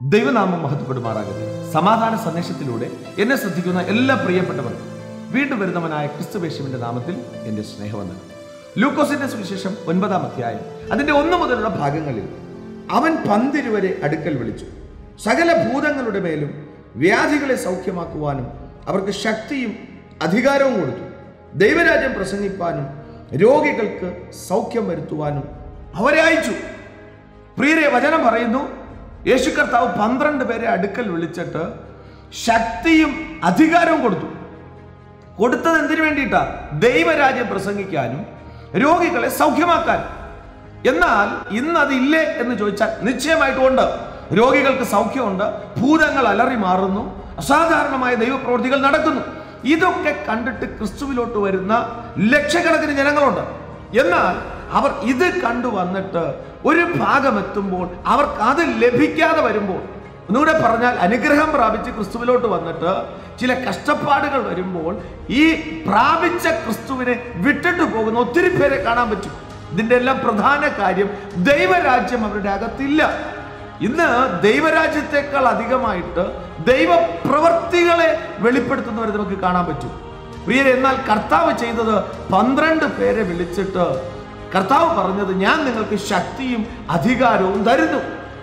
ദൈവനാമം മഹത്വപ്പെടുമാറാകട്ടെ സമാധാന സന്ദേശത്തിലൂടെ എന്നെ ശ്രദ്ധിക്കുന്ന എല്ലാ പ്രിയപ്പെട്ടവർക്കും വീണ്ടും വരുന്നവനായ ക്രിസ്തുവേശുവിന്റെ നാമത്തിൽ എന്റെ സ്നേഹവന്ദനം ലൂക്കോസിന്റെ സുവിശേഷം ഒൻപതാം അധ്യായം അതിന്റെ ഒന്ന് മുതലുള്ള ഭാഗങ്ങളിൽ അവൻ പന്തിരുവരെ അടുക്കൽ വിളിച്ചു സകല ഭൂതങ്ങളുടെ മേലും വ്യാധികളെ സൗഖ്യമാക്കുവാനും അവർക്ക് ശക്തിയും അധികാരവും കൊടുത്തു ദൈവരാജ്യം പ്രസംഗിപ്പാനും രോഗികൾക്ക് സൗഖ്യം വരുത്തുവാനും അവരെ അയച്ചു പ്രിയരെ വചനം പറയുന്നു യേശു കർത്താവ് പന്ത്രണ്ട് പേരെ അടുക്കൽ വിളിച്ചിട്ട് ശക്തിയും അധികാരവും കൊടുത്തു കൊടുത്തത് എന്തിനു വേണ്ടിയിട്ടാ ദൈവരാജ്യം പ്രസംഗിക്കാനും രോഗികളെ സൗഖ്യമാക്കാനും എന്നാൽ ഇന്ന് അത് ഇല്ലേ എന്ന് ചോദിച്ചാൽ നിശ്ചയമായിട്ടും ഉണ്ട് രോഗികൾക്ക് സൗഖ്യമുണ്ട് ഭൂതങ്ങൾ അലറി മാറുന്നു അസാധാരണമായ ദൈവപ്രവൃത്തികൾ നടക്കുന്നു ഇതൊക്കെ കണ്ടിട്ട് ക്രിസ്തുവിലോട്ട് വരുന്ന ലക്ഷക്കണക്കിന് ജനങ്ങളുണ്ട് എന്നാൽ അവർ ഇത് കണ്ടു വന്നിട്ട് ഒരു ഭാഗം എത്തുമ്പോൾ അവർക്ക് അത് ലഭിക്കാതെ വരുമ്പോൾ ഒന്നുകൂടെ പറഞ്ഞാൽ അനുഗ്രഹം പ്രാപിച്ച് ക്രിസ്തുവിലോട്ട് വന്നിട്ട് ചില കഷ്ടപ്പാടുകൾ വരുമ്പോൾ ഈ പ്രാപിച്ച ക്രിസ്തുവിനെ വിട്ടിട്ട് പോകുന്ന ഒത്തിരി പേരെ കാണാൻ പറ്റും ഇതിന്റെ എല്ലാം പ്രധാന കാര്യം ദൈവരാജ്യം അവരുടെ അകത്തില്ല ഇന്ന് ദൈവരാജ്യത്തെക്കാൾ അധികമായിട്ട് ദൈവപ്രവർത്തികളെ വെളിപ്പെടുത്തുന്നവരെ നമുക്ക് കാണാൻ പറ്റും പ്രിയരെ എന്നാൽ കർത്താവ് ചെയ്തത് പന്ത്രണ്ട് പേരെ വിളിച്ചിട്ട് കർത്താവ് പറഞ്ഞത് ഞാൻ നിങ്ങൾക്ക് ശക്തിയും അധികാരവും തരുന്നു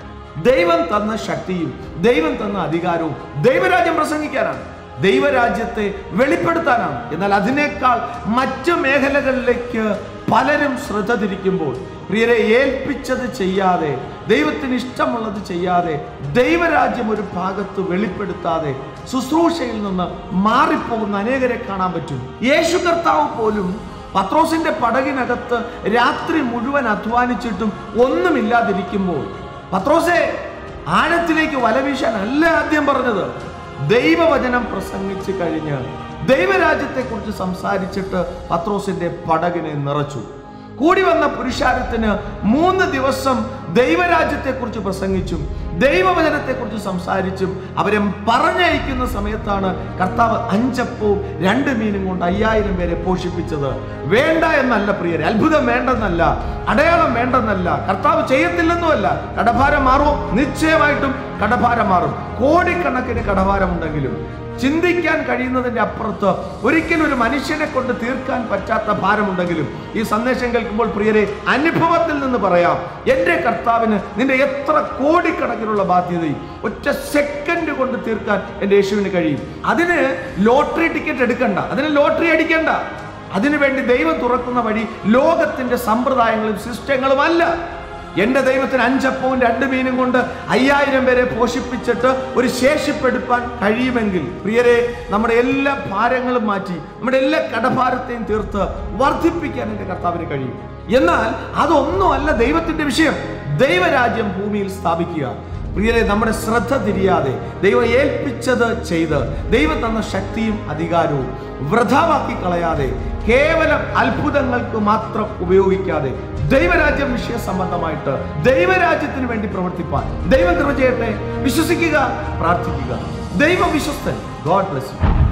ദൈവം തന്ന ശക്തിയും ദൈവം തന്ന അധികാരവും ദൈവരാജ്യം പ്രസംഗിക്കാനാണ് ദൈവരാജ്യത്തെ വെളിപ്പെടുത്താനാണ് എന്നാൽ അതിനേക്കാൾ മറ്റു മേഖലകളിലേക്ക് പലരും ശ്രദ്ധ തിരിക്കുമ്പോൾ പ്രിയരെ ഏൽപ്പിച്ചത് ചെയ്യാതെ ദൈവത്തിന് ഇഷ്ടമുള്ളത് ചെയ്യാതെ ദൈവരാജ്യം ഒരു ഭാഗത്ത് വെളിപ്പെടുത്താതെ ശുശ്രൂഷയിൽ നിന്ന് മാറിപ്പോകുന്ന അനേകരെ കാണാൻ പറ്റും യേശു കർത്താവ് പോലും പത്രോസിന്റെ പടകിനകത്ത് രാത്രി മുഴുവൻ അധ്വാനിച്ചിട്ടും ഒന്നുമില്ലാതിരിക്കുമ്പോൾ പത്രോസെ ആഴത്തിലേക്ക് വലവീശാൻ അല്ല ആദ്യം പറഞ്ഞത് ദൈവവചനം പ്രസംഗിച്ച് കഴിഞ്ഞ് ദൈവരാജ്യത്തെക്കുറിച്ച് സംസാരിച്ചിട്ട് പത്രോസിന്റെ പടകിനെ നിറച്ചു കൂടി വന്ന പുരുഷാരത്തിന് മൂന്ന് ദിവസം ദൈവരാജ്യത്തെക്കുറിച്ച് പ്രസംഗിച്ചും ദൈവവചനത്തെക്കുറിച്ച് സംസാരിച്ചും അവരെ പറഞ്ഞയക്കുന്ന സമയത്താണ് കർത്താവ് അഞ്ചപ്പവും രണ്ട് മീനും കൊണ്ട് അയ്യായിരം പേരെ പോഷിപ്പിച്ചത് വേണ്ട എന്നല്ല പ്രിയരെ അത്ഭുതം വേണ്ടെന്നല്ല അടയാളം വേണ്ടെന്നല്ല കർത്താവ് ചെയ്യത്തില്ലെന്നുമല്ല കടഭാരം മാറുമോ നിശ്ചയമായിട്ടും കടഭാരം മാറും കോടിക്കണക്കിന് കടഭാരമുണ്ടെങ്കിലും ചിന്തിക്കാൻ കഴിയുന്നതിന്റെ അപ്പുറത്ത് ഒരിക്കലും ഒരു മനുഷ്യനെ കൊണ്ട് തീർക്കാൻ പറ്റാത്ത ഭാരമുണ്ടെങ്കിലും ഈ സന്ദേശം കേൾക്കുമ്പോൾ പ്രിയരെ അനുഭവത്തിൽ നിന്ന് പറയാം എൻ്റെ കർത്താവിന് നിന്റെ എത്ര കോടിക്കണക്കിനുള്ള ബാധ്യതയും ഒറ്റ സെക്കൻഡ് കൊണ്ട് തീർക്കാൻ എൻ്റെ യേശുവിന് കഴിയും അതിന് ലോട്ടറി ടിക്കറ്റ് എടുക്കണ്ട അതിന് ലോട്ടറി അടിക്കണ്ട അതിനുവേണ്ടി ദൈവം തുറക്കുന്ന വഴി ലോകത്തിന്റെ സമ്പ്രദായങ്ങളും സിസ്റ്റങ്ങളും അല്ല എന്റെ ദൈവത്തിന് അഞ്ചപ്പവും രണ്ട് മീനും കൊണ്ട് അയ്യായിരം പേരെ പോഷിപ്പിച്ചിട്ട് ഒരു ശേഷിപ്പെടുപ്പാൻ കഴിയുമെങ്കിൽ പ്രിയരെ നമ്മുടെ എല്ലാ ഭാരങ്ങളും മാറ്റി നമ്മുടെ എല്ലാ കടഭാരത്തെയും തീർത്ത് വർദ്ധിപ്പിക്കാൻ എൻ്റെ കർത്താവിന് കഴിയും എന്നാൽ അതൊന്നുമല്ല ദൈവത്തിന്റെ വിഷയം ദൈവരാജ്യം ഭൂമിയിൽ സ്ഥാപിക്കുക പ്രിയരെ നമ്മുടെ ശ്രദ്ധ തിരിയാതെ ദൈവം ഏൽപ്പിച്ചത് ചെയ്ത് ദൈവം തന്ന ശക്തിയും അധികാരവും വൃഥാവാക്കി കളയാതെ കേവലം അത്ഭുതങ്ങൾക്ക് മാത്രം ഉപയോഗിക്കാതെ ദൈവരാജ്യം വിഷയ സംബന്ധമായിട്ട് ദൈവരാജ്യത്തിന് വേണ്ടി പ്രവർത്തിപ്പാൻ ദൈവം കൃപ ചെയ്യട്ടെ വിശ്വസിക്കുക പ്രാർത്ഥിക്കുക ദൈവ വിശ്വസ്തൻ ഗോഡ് ബ്ലസ് യു